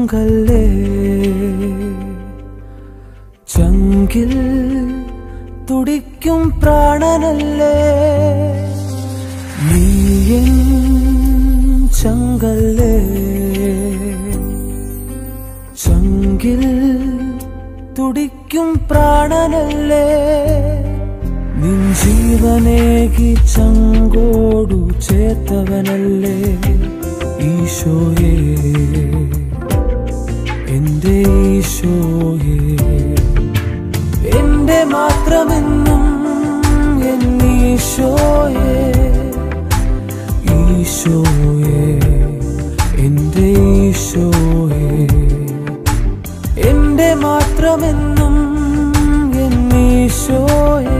ചങ്കല്ലേ ചങ്കിൽ തുടിക്കും പ്രാണനല്ലേ നീയൻ ചങ്കല്ലേ ചങ്കിൽ തുടിക്കും പ്രാണനല്ലേ നിൻ ജീവനേകി ചങ്കോടു ചേർത്തവനല്ലേ ഈശോയേ എന്റെ ഈശോയേ എന്റെ മാത്രമെന്നും എന്നീശോയേ ഈശോയേ എന്റെ ഈശോയേ എന്റെ മാത്രമെന്നും എന്നീശോയേ